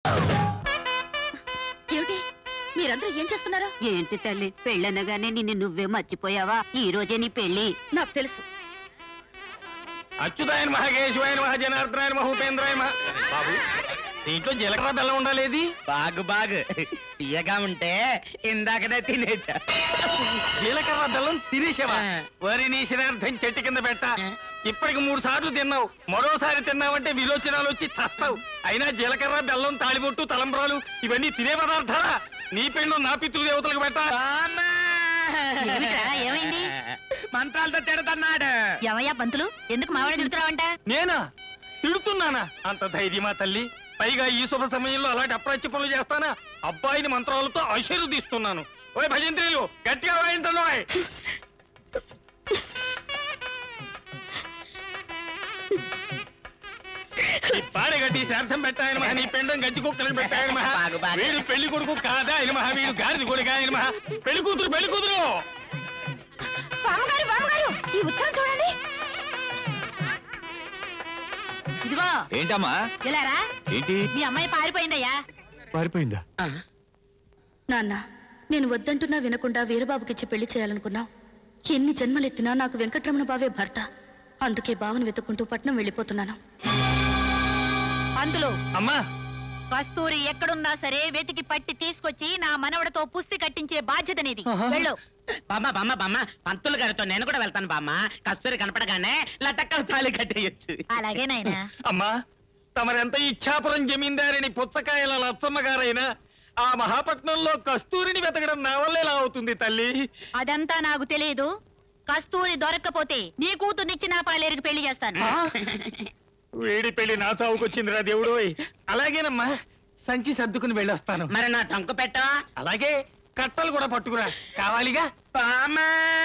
ఏమిటి మీరందరూ ఏం చేస్తున్నారు ఏంటి తల్లి పెళ్ళనగానే నిన్ను నువ్వే మర్చిపోయావా ఈ రోజే నీ పెళ్ళి నాకు తెలుసు అచ్యుతాయన మహగేశవాయన మహ జనార్దనాయన మహ ఉపేంద్రాయ మహ బాబు దీంట్లో జీలకర్ర బెల్లం ఉండాలేది బాగు బాగు తీయగా ఉంటే ఇందాకనే తినేచ్చా జీలకర్ర బెల్లం తినేసావా వరి నీ శనార్థం చెట్టు కింద పెట్ట ఇప్పటికి మూడు సార్లు తిన్నావు మరోసారి తిన్నావంటే విరోచనాలు వచ్చి చస్తావు అయినా జీలకర్ర బెల్లం తాళిబొట్టు తలంబ్రాలు ఇవన్నీ తినే పదార్థాలా నీ పెళ్ళు నా పితృదేవతలకు పెట్ట ఏమిట్రా, ఏమైంది? మంత్రాలతో తిడుతున్నాడు ఎవయ్యా పంతులు ఎందుకు మావాడి తిడుతున్నావంట నేనా తిడుతున్నానా అంత ధైర్యమా తల్లి పైగా ఈ శుభ సమయంలో అలాంటి అప్రాచ్య పనులు చేస్తానా అబ్బాయిని మంత్రాలతో ఆశీర్వదిస్తున్నాను ఓయ్ భజంత్రీలు గట్టిగా వాయించండి ఓయ్. ఈ పాడి గట్టి శ్రార్థం పెట్టాయన మహా నీ పెండం గట్టి కుక్కలకు పెట్టాయన మహా బాగు, బాగు. వీడు పెళ్లి కొడుకు కాదా ఆయన మహా వీడు గారిది కొడుకు ఆయన మహా పెళ్లి కూతురు పెళ్లి కూతురు బామ్మగారు బామ్మగారు ఈ ఉత్తరం చూడండి ఇదిగో ఏంటమ్మా ఇలారా ఏంటి మీ అమ్మాయి పారిపోయిందయ్యా పారిపోయిందా నాన్న నేను వద్దంటున్నా వినకుండా వీరబాబుకిచ్చి పెళ్లి చేయాలనుకున్నావు ఎన్ని జన్మలెత్తినా నాకు వెంకటరమణ బావే భర్త అందుకే బావను వెతుక్కుంటూ పట్నం వెళ్ళిపోతున్నాను పంతులు అమ్మా కస్తూరి ఎక్కడున్నా సరే వెతికి పట్టి తీసుకొచ్చి నా మనవడతో పుస్తి కట్టించే బాధ్యత నీది వెళ్ళు బామ్మ బామ్మ బామ్మ పంతులు గారితో నేను కూడా వెళ్తాను బామ్మ కస్తూరి కనపడగానే లటక్కలు తాళి కట్టేయచ్చు అలాగే నాయనా అమ్మా తమరెంత ఇచ్చాపురం జమీందారిని పుచ్చకాయల లచ్చమ్మ గారైనా ఆ మహాపట్నంలో కస్తూరిని వెతకడం నా వల్ల ఎలా అవుతుంది తల్లి అదంతా నాకు తెలియదు కస్తూరి దొరక్కపోతే నీ కూతుర్నిచ్చి నా పాలేరుకి పెళ్లి చేస్తాను వేడి పెళ్లి నా చావుకొచ్చిందిరా దేవుడు అలాగేనమ్మా సంచి సర్దుకుని వెళ్ళొస్తాను మరి నా టంకు పెట్టా అలాగే కట్టలు కూడా పట్టుకురా కావాలిగా బామ్మ